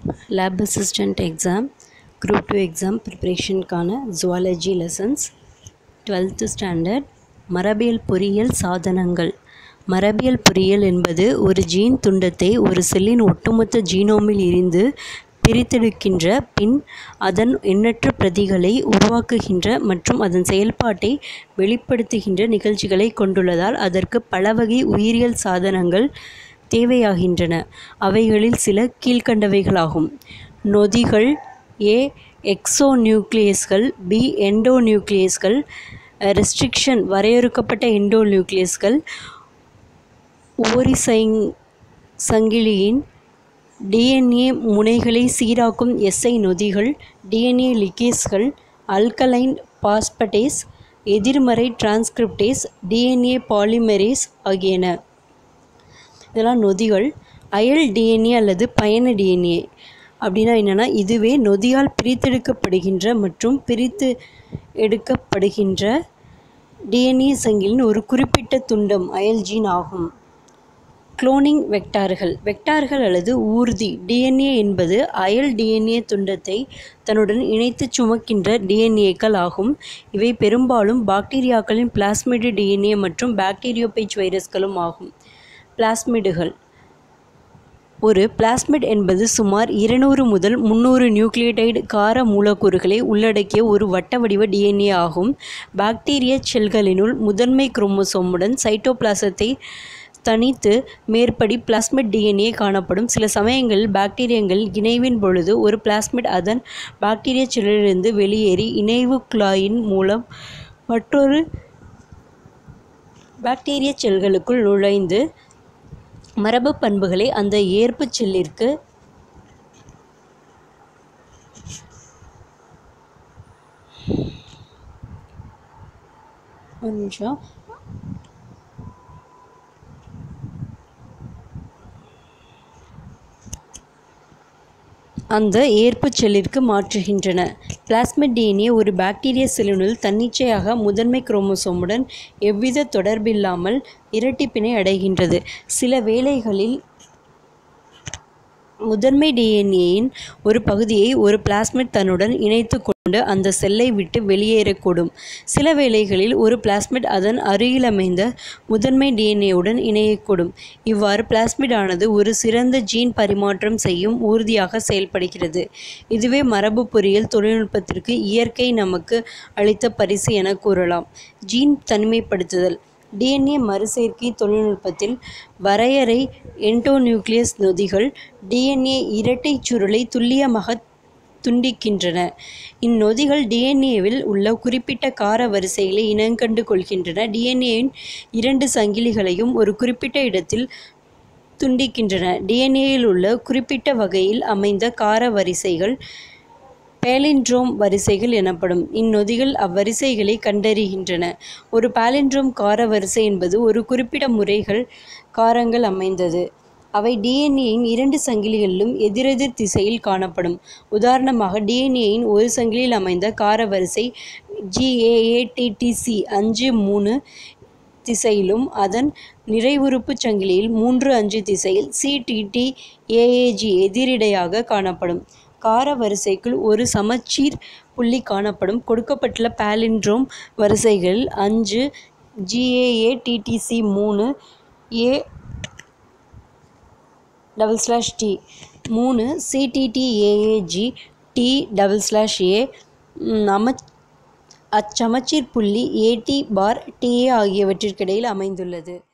lab assistant exam group two exam ப்ரிப்ரேஷனுக்கான zoology lessons twelfth standard மரபியல் பொறியியல் சாதனங்கள் மரபியல் பொறியியல் என்பது ஒரு ஜீன் துண்டத்தை ஒரு செல்லின் ஒட்டுமொத்த ஜீனோமில் இருந்து பிரித்தெடுக்கின்ற பின் அதன் எண்ணற்ற பிரதிகளை உருவாக்குகின்ற மற்றும் அதன் செயல்பாட்டை வெளிப்படுத்துகின்ற நிகழ்ச்சிகளை கொண்டுள்ளதால் அதற்கு பலவகை உயிரியல் சாதனங்கள் தேவையாகின்றன அவைகளில் சில கீழ்க்கண்டவைகளாகும் நொதிகள் ஏ எக்ஸோநியூக்ளியஸ்கள் பி எண்டோநியூக்ளியஸ்கள் ரெஸ்ட்ரிக்ஷன் வரையறுக்கப்பட்ட எண்டோநியூக்ளியஸ்கள் ஓரிசைங் சங்கிலியின் டிஎன்ஏ முனைகளை சீராக்கும் எஸ்ஐ நொதிகள் டிஎன்ஏ லிகேஸ்கள் அல்கலைன் பாஸ்படேஸ் எதிர்மறை டிரான்ஸ்கிரிப்டேஸ் டிஎன்ஏ பாலிமெரேஸ் ஆகியன இதெல்லாம் நொதிகள் அயல் டிஎன்ஏ அல்லது பயண டிஎன்ஏ அப்படின்னா என்னென்னா இதுவே நொதியால் பிரித்தெடுக்கப்படுகின்ற மற்றும் பிரித்து எடுக்கப்படுகின்ற டிஎன்ஏ சங்கிலின் ஒரு குறிப்பிட்ட துண்டம் அயல் ஜீன் ஆகும் குளோனிங் வெக்டார்கள் வெக்டார்கள் அல்லது ஊர்தி டிஎன்ஏ என்பது அயல் டிஎன்ஏ துண்டத்தை தன்னுடன் இணைத்து சுமக்கின்ற டிஎன்ஏக்கள் ஆகும் இவை பெரும்பாலும் பாக்டீரியாக்களின் பிளாஸ்மிடு டிஎன்ஏ மற்றும் பாக்டீரியோபேஜ் வைரஸ்களும் ஆகும் பிளாஸ்மிடுகள் ஒரு பிளாஸ்மிட் என்பது சுமார் இருநூறு முதல் முந்நூறு நியூக்ளியோடைடு கார மூலக்கூறுகளை உள்ளடக்கிய ஒரு வட்ட வடிவ டிஎன்ஏ ஆகும் பாக்டீரிய செல்களினுள் முதன்மை குரோமோசோமுடன் சைட்டோபிளாசத்தை தனித்து மேற்படி பிளாஸ்மிட் டிஎன்ஏ காணப்படும் சில சமயங்களில் பாக்டீரியங்கள் இணைவின் பொழுது ஒரு பிளாஸ்மிட் அதன் பாக்டீரிய செல்லிலிருந்து வெளியேறி இணைவு குழாயின் மூலம் மற்றொரு பாக்டீரிய செல்களுக்குள் நுழைந்து மரபு பண்புகளை அந்த ஏற்பு செல்லிற்கு ஒரு நிமிஷம் அந்த ஏற்பு செல்லிற்கு மாற்றுகின்றன பிளாஸ்மிட் டிஎன்ஏ ஒரு பாக்டீரிய செல்லினுள் தன்னிச்சையாக முதன்மை குரோமோசோமுடன் எவ்வித தொடர்பில்லாமல் இரட்டிப்பினை அடைகின்றது சில வேளைகளில் முதன்மை டிஎன்ஏயின் ஒரு பகுதியை ஒரு பிளாஸ்மிட் தன்னுடன் இணைத்து கொண்டு அந்த செல்லை விட்டு வெளியேறக்கூடும் சில வேளைகளில் ஒரு பிளாஸ்மிட் அதன் அருகில் அமைந்த முதன்மை டிஎன்ஏவுடன் இணையக்கூடும் இவ்வாறு பிளாஸ்மிட் ஆனது ஒரு சிறந்த ஜீன் பரிமாற்றம் செய்யும் ஊர்தியாக செயல்படுகிறது இதுவே மரபு பொறியியல் தொழில்நுட்பத்திற்கு இயற்கை நமக்கு அளித்த பரிசு என கூறலாம் ஜீன் தனிமைப்படுத்துதல் டிஎன்ஏ மறுசேர்க்கை தொழில்நுட்பத்தில் வரையறை என்டோநியூக்ளியஸ் நொதிகள் டிஎன்ஏ இரட்டைச் சுருளை துல்லியமாக துண்டிக்கின்றன இந்நொதிகள் டிஎன்ஏவில் உள்ள குறிப்பிட்ட கார வரிசைகளை இனங்கண்டு கொள்கின்றன டிஎன்ஏயின் இரண்டு சங்கிலிகளையும் ஒரு குறிப்பிட்ட இடத்தில் துண்டிக்கின்றன டிஎன்ஏயில் உள்ள குறிப்பிட்ட வகையில் அமைந்த கார வரிசைகள் பேலிண்ட்ரோம் வரிசைகள் எனப்படும் இந்நொதிகள் அவ்வரிசைகளை கண்டறிகின்றன ஒரு பாலிண்ட்ரோம் கார வரிசை என்பது ஒரு குறிப்பிட்ட முறைகள் காரங்கள் அமைந்தது அவை டிஎன்ஏயின் இரண்டு சங்கிலிகளிலும் எதிரெதிர் திசையில் காணப்படும் உதாரணமாக டிஎன்ஏயின் ஒரு சங்கிலியில் அமைந்த கார வரிசை ஜிஏஏடிடிசி அஞ்சு மூணு திசையிலும் அதன் நிறைவுறுப்பு சங்கிலியில் மூன்று அஞ்சு திசையில் சிடிடி ஏஏஜி எதிரிடையாக காணப்படும் கார வரிசைக்குள் ஒரு சமச்சீர் புள்ளி காணப்படும் கொடுக்கப்பட்டுள்ள பாலிண்ட்ரோம் வரிசைகளில் அஞ்சு ஜிஏஏ டிடிசி மூணு ஏ டபுள் ஸ்லாஷ் டி மூணு CTT AAG T double slash A அமச் அச்சமச்சீர் புள்ளி ஏடி பார் டிஏ ஆகியவற்றிற்கிடையில் அமைந்துள்ளது